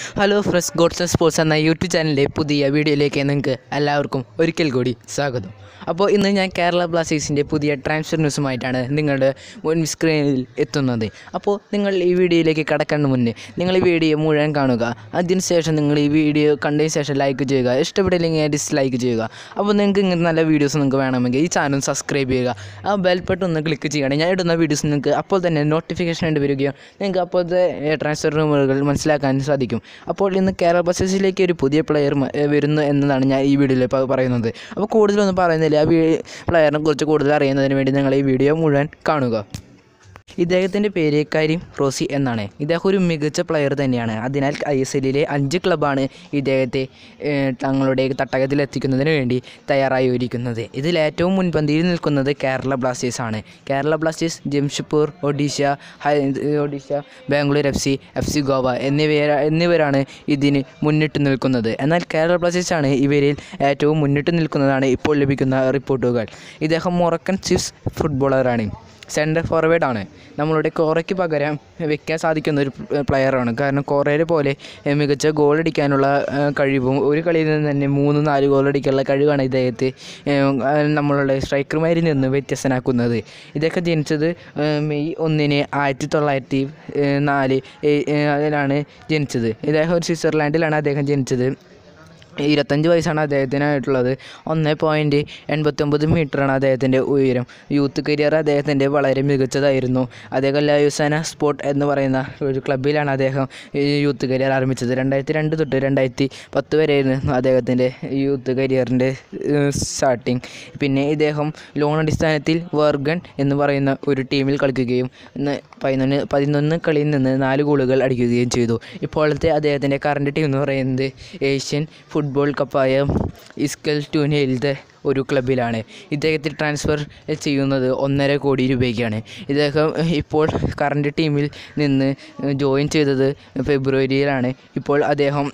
hello fresh gods and sports എന്ന YouTube ചാനലിലെ പുതിയ വീഡിയോയിലേക്ക് നിങ്ങൾക്ക് എല്ലാവർക്കും ഒരിക്കൽ കൂടി സ്വാഗതം അപ്പോൾ ഇന്ന് ഞാൻ കേരള ബ്ലാസ്റ്റേഴ്സിൻ്റെ പുതിയ ട്രാൻസ്ഫർ ന്യൂസുമായിട്ടാണ് നിങ്ങളുടെ മുൻ സ്ക്രീനിൽ എത്തുന്നത് അപ്പോൾ നിങ്ങൾ ഈ വീഡിയോയിലേക്ക് കടക്കുന്ന മുന്നേ നിങ്ങൾ ഈ വീഡിയോ മുഴുവൻ കാണുക അതിനുശേഷം നിങ്ങൾ ഈ വീഡിയോ കണ്ടതിന് ശേഷം ലൈക്ക് ചെയ്യുക ഇഷ്ടപ്പെട്ടില്ലെങ്കിൽ ഡിസ്ലൈക്ക് ചെയ്യുക അപ്പോൾ നിങ്ങൾക്ക് ഇങ്ങനത്തെ നല്ല വീഡിയോസ് നിങ്ങൾക്ക് വേണമെങ്കിൽ ഈ ചാനൽ സബ്സ്ക്രൈബ് ചെയ്യുക ആ ബെൽ ബട്ടൺ ഒന്ന് ക്ലിക്ക് ചെയ്യണം ഞാൻ ഇടുന്ന വീഡിയോസ് നിങ്ങൾക്ക് അപ്പോൾ തന്നെ നോട്ടിഫിക്കേഷൻ ആയിട്ട് വരികയും നിങ്ങൾക്ക് അപ്പോഴത്തെ ട്രാൻസ്ഫർ റൂമുകൾ മനസ്സിലാക്കാൻ സാധിക്കും അപ്പോൾ ഇന്ന് കേരള ബ്ലാസ്റ്റേഴ്സിലേക്ക് ഒരു പുതിയ പ്ലെയർ വരുന്നു എന്നതാണ് ഞാൻ ഈ വീഡിയോയിൽ ഇപ്പോൾ പറയുന്നത് അപ്പോൾ കൂടുതലൊന്നും പറയുന്നില്ല ആ പ്ലെയറിനെ കുറിച്ച് കൂടുതൽ അറിയുന്നതിന് വേണ്ടി നിങ്ങൾ ഈ വീഡിയോ മുഴുവൻ കാണുക ഇദ്ദേഹത്തിൻ്റെ പേര് കരീം റോസി എന്നാണ് ഇദ്ദേഹം ഒരു മികച്ച പ്ലെയർ തന്നെയാണ് അതിനാൽ ഐ എസ് എല്ലിലെ അഞ്ച് ക്ലബ്ബാണ് ഇദ്ദേഹത്തെ ഏഹ്, തങ്ങളുടെ തട്ടകത്തിൽ എത്തിക്കുന്നതിന് വേണ്ടി തയ്യാറായിരിക്കുന്നത് ഇതിൽ ഏറ്റവും മുൻപന്തിയിൽ നിൽക്കുന്നത് കേരള ബ്ലാസ്റ്റേഴ്സ് ആണ് കേരള ബ്ലാസ്റ്റേഴ്സ് ജംഷഡ്പൂർ ഒഡീഷ ഹൈ Odisha Bangalore F C F C Goa എന്നിവ എന്നിവരാണ് ഇതിന് മുന്നിട്ട് നിൽക്കുന്നത് എന്നാൽ കേരള ബ്ലാസ്റ്റേഴ്സ് ആണ് ഇവരിൽ ഏറ്റവും മുന്നിട്ട് നിൽക്കുന്നതാണ് ഇപ്പോൾ ലഭിക്കുന്ന റിപ്പോർട്ടുകൾ ഇദ്ദേഹം മൊറക്കൻ ചിപ്സ് ഫുട്ബോളറാണ് സെൻറ്റർ ഫോർവേഡ് ആണ് നമ്മളുടെ കോറയ്ക്ക് പകരം വെക്കാൻ സാധിക്കുന്ന ഒരു പ്ലെയറാണ് കാരണം കോറയെ പോലെ ഏഹ്, മികച്ച ഗോൾ അടിക്കാനുള്ള ഏഹ്, കഴിവും ഒരു കളിയിൽ നിന്ന് തന്നെ മൂന്ന് നാല് ഗോൾ അടിക്കാനുള്ള കഴിവാണ് ഇദ്ദേഹത്തെ ഏഹ്, നമ്മളുടെ സ്ട്രൈക്കർമാരിൽ നിന്ന് വ്യത്യസ്തനാക്കുന്നത് ഇദ്ദേഹം ജനിച്ചത് ഏഹ്, മെയ് ഒന്നിന് ആയിരത്തി തൊള്ളായിരത്തി ഏഹ്, നാല് ഏഹ്, ഏഹ്, അതിലാണ് ജനിച്ചത് ഇദ്ദേഹം ഒരു സ്വിറ്റ്സർലാൻഡിലാണ് അദ്ദേഹം ജനിച്ചത് ഇരുപത്തഞ്ച് വയസ്സാണ് അദ്ദേഹത്തിനായിട്ടുള്ളത് ഒന്ന് പോയിൻറ്റ് എൺപത്തൊമ്പത് മീറ്ററാണ് അദ്ദേഹത്തിൻ്റെ ഉയരം യൂത്ത് കരിയർ അദ്ദേഹത്തിൻ്റെ വളരെ മികച്ചതായിരുന്നു അദ്ദേഹം ലയുസന സ്പോർട്ട് എന്ന് പറയുന്ന ഒരു ക്ലബ്ബിലാണ് അദ്ദേഹം ഈ യൂത്ത് കരിയർ ആരംഭിച്ചത് രണ്ടായിരത്തി രണ്ട് തൊട്ട് രണ്ടായിരത്തി പത്ത് വരെയായിരുന്നു അദ്ദേഹത്തിൻ്റെ യൂത്ത് കരിയറിൻ്റെ സ്റ്റാർട്ടിങ് പിന്നെ ഇദ്ദേഹം ലോൺ അടിസ്ഥാനത്തിൽ വർഗൺ എന്ന് പറയുന്ന ഒരു ടീമിൽ കളിക്കുകയും ഇന്ന് പതിനൊന്ന് പതിനൊന്ന് കളിയിൽ നിന്ന് നാല് ഗോളുകൾ അടിക്കുകയും ചെയ്തു ഇപ്പോഴത്തെ അദ്ദേഹത്തിൻ്റെ കറണ്ട് ടീം എന്ന് പറയുന്നത് ഏഷ്യൻ ഫുട്ബോൾ കപ്പായ ഇസ്കൽ ടൂനയിലത്തെ ഒരു ക്ലബിലാണ് ഇദ്ദേഹത്തെ ട്രാൻസ്ഫർ ചെയ്യുന്നത് ഒന്നര കോടി രൂപയ്ക്കാണ് ഇദ്ദേഹം ഇപ്പോൾ കറണ്ട് ടീമിൽ നിന്ന് ജോയിൻ ചെയ്തത് ഫെബ്രുവരിയിലാണ് ഇപ്പോൾ അദ്ദേഹം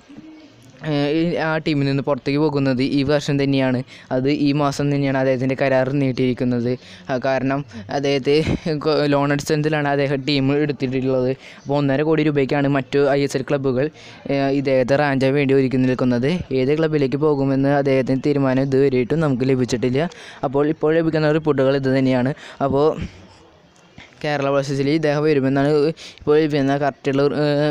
ഏഹ് ഈ ആ ടീമിൽ നിന്ന് പുറത്തേക്ക് പോകുന്നത് ഈ വർഷം തന്നെയാണ് അത് ഈ മാസം തന്നെയാണ് അദ്ദേഹത്തിൻ്റെ കരാർ നീട്ടിയിരിക്കുന്നത് ആ കാരണം അദ്ദേഹത്തെ കൊ- ലോൺ അടിസ്ഥാനത്തിലാണ് അദ്ദേഹം ടീം എടുത്തിട്ടുള്ളത് അപ്പോൾ ഒന്നര കോടി രൂപയ്ക്കാണ് മറ്റു ഐ എസ് എൽ ക്ലബ്ബുകൾ ഏഹ് ഇദ്ദേഹത്തെ റാഞ്ചാൻ വേണ്ടി ഒരുക്കി നിൽക്കുന്നത് ഏത് ക്ലബ്ബിലേക്ക് പോകുമെന്ന് അദ്ദേഹത്തിന് തീരുമാനം ഇതുവരെയായിട്ടും നമുക്ക് ലഭിച്ചിട്ടില്ല അപ്പോൾ ഇപ്പോൾ ലഭിക്കുന്ന റിപ്പോർട്ടുകൾ ഇത് തന്നെയാണ് അപ്പോൾ കേരള ബ്ലാസ്റ്റേഴ്സിൽ ഇദ്ദേഹം വരുമെന്നാണ് ഇപ്പോൾ ലഭിക്കുന്ന കറക്റ്റുള്ള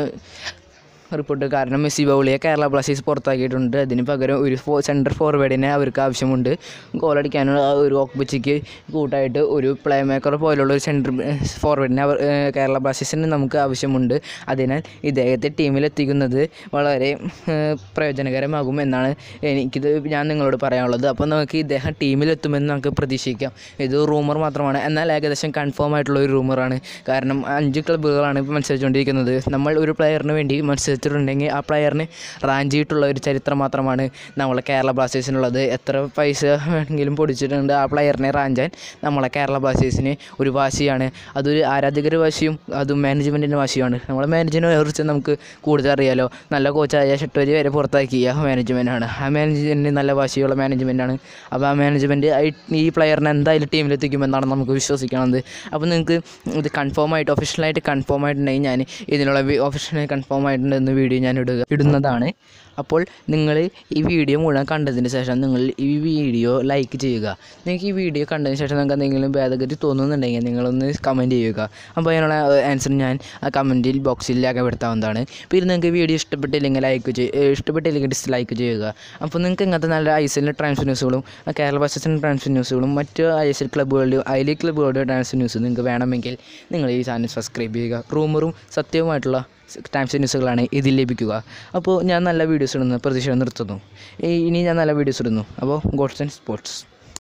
റിപ്പോർട്ട് കാരണം മെസ്സി ബൗളിയെ കേരള ബ്ലാസ്റ്റേഴ്സ് പുറത്താക്കിയിട്ടുണ്ട് അതിന് പകരം ഒരു ഫോ സെൻറ്റർ ഫോർവേഡിനെ അവർക്ക് ആവശ്യമുണ്ട് ഗോളടിക്കാനുള്ള ആ ഒരു ഓക്ബച്ചിക്ക് കൂട്ടായിട്ട് ഒരു പ്ലേ മേക്കർ പോലുള്ള ഒരു സെൻറ്റർ ഫോർവേഡിനെ അവർ ഏഹ്, കേരള ബ്ലാസ്റ്റേഴ്സിന് നമുക്ക് ആവശ്യമുണ്ട് അതിനാൽ ഇദ്ദേഹത്തെ ടീമിലെത്തിക്കുന്നത് വളരെ ഏഹ്, പ്രയോജനകരമാകും എന്നാണ് എനിക്കിത് ഞാൻ നിങ്ങളോട് പറയാനുള്ളത് അപ്പോൾ നമുക്ക് ഇദ്ദേഹം ടീമിലെത്തുമെന്ന് നമുക്ക് പ്രതീക്ഷിക്കാം ഇത് റൂമർ മാത്രമാണ് എന്നാൽ ഏകദേശം കൺഫേം ആയിട്ടുള്ള ഒരു റൂമറാണ് കാരണം അഞ്ച് ക്ലബ്ബുകളാണ് ഇപ്പോൾ മത്സരിച്ചുകൊണ്ടിരിക്കുന്നത് നമ്മൾ ഒരു പ്ലെയറിന് വേണ്ടി മത്സരിച്ചിട്ടുണ്ടെങ്കിൽ ആ പ്ലെയറിന് റാഞ്ചിയിട്ടുള്ള ഒരു ചരിത്രം മാത്രമാണ് നമ്മളെ കേരള ബ്ലാസ്റ്റേഴ്സിനുള്ളത് എത്ര പൈസ വേണമെങ്കിലും പൊടിച്ചിട്ടുണ്ട് ആ പ്ലെയറിനെ റാഞ്ചാൻ നമ്മളെ കേരള ബ്ലാസ്റ്റേഴ്സിന് ഒരു വാശിയാണ് അതൊരു ആരാധകരുടെ വാശിയും അതും മാനേജ്മെൻറ്റിൻ്റെ വാശിയുമാണ് നമ്മളെ മാനേജ്മെൻറ്റിനെ കുറിച്ച് നമുക്ക് കൂടുതൽ അറിയാലോ നല്ല കോച്ചായ ഷെട്ടോരി വരെ പുറത്താക്കിയ മാനേജ്മെൻറ്റാണ് ആ മാനേജ്മെൻറ്റിന് നല്ല വാശിയുള്ള മാനേജ്മെൻറ്റാണ് അപ്പോൾ ആ മാനേജ്മെൻറ്റ് ഈ പ്ലെയറിനെ എന്തായാലും ടീമിലെത്തിക്കുമെന്നാണ് നമുക്ക് വിശ്വസിക്കുന്നത് അപ്പോൾ നിങ്ങൾക്ക് ഇത് കൺഫേം ആയിട്ട് ഒഫീഷ്യലായിട്ട് കൺഫേം ആയിട്ടുണ്ടെങ്കിൽ ഞാൻ ഇതിനുള്ള ഒഫീഷ്യലായി കൺഫേം ആയിട്ടുണ്ടെന്ന് വീഡിയോ ഞാൻ ഇടുക ഇടുന്നതാണ് അപ്പോൾ നിങ്ങൾ ഈ വീഡിയോ മുഴുവൻ കണ്ടതിന് ശേഷം നിങ്ങൾ ഈ വീഡിയോ ലൈക്ക് ചെയ്യുക നിങ്ങൾക്ക് ഈ വീഡിയോ കണ്ടതിന് ശേഷം നിങ്ങൾക്ക് എന്തെങ്കിലും ഭേദഗതി തോന്നുന്നുണ്ടെങ്കിൽ നിങ്ങളൊന്ന് കമൻറ്റ് ചെയ്യുക അപ്പോൾ അതിനുള്ള ആൻസർ ഞാൻ ആ കമൻറ്റിൽ ബോക്സിൽ രേഖപ്പെടുത്താവുന്നതാണ് പിന്നെ നിങ്ങൾക്ക് വീഡിയോ ഇഷ്ടപ്പെട്ടില്ലെങ്കിൽ ലൈക്ക് ചെയ്യുക ഇഷ്ടപ്പെട്ടില്ലെങ്കിൽ ഡിസ്ലൈക്ക് ചെയ്യുക അപ്പോൾ നിങ്ങൾക്ക് ഇങ്ങനത്തെ നല്ല ഐ എസ് എല്ലിൻ്റെ ട്രാൻസ്ഫർ ന്യൂസുകളും ആ കേരള ബ്ലാസ്റ്റേഴ്സിൻ്റെ ട്രാൻസ്ഫർ ന്യൂസുകളും മറ്റ് ഐ എസ് എൽ ക്ലബ്ബുകളുടെയും ഐ ലീഗ് ക്ലബ്ബുകളുടെ ട്രാൻസ്ഫർ ന്യൂസ് നിങ്ങൾക്ക് വേണമെങ്കിൽ നിങ്ങൾ ഈ ചാനൽ സബ്സ്ക്രൈബ് ചെയ്യുക റൂമറും സത്യവുമായിട്ടുള്ള ട്രാൻസ്ഫർ ന്യൂസുകളാണ് ഇതിൽ ലഭിക്കുക അപ്പോൾ ഞാൻ നല്ല വീഡിയോസ് ഇടുന്നു പ്രതീക്ഷ നിർത്തുന്നു ഈ- ഇനി ഞാൻ നല്ല വീഡിയോസ് ഇടുന്നു അപ്പോൾ ഗോഡ്സ് ആൻഡ് സ്പോർട്സ്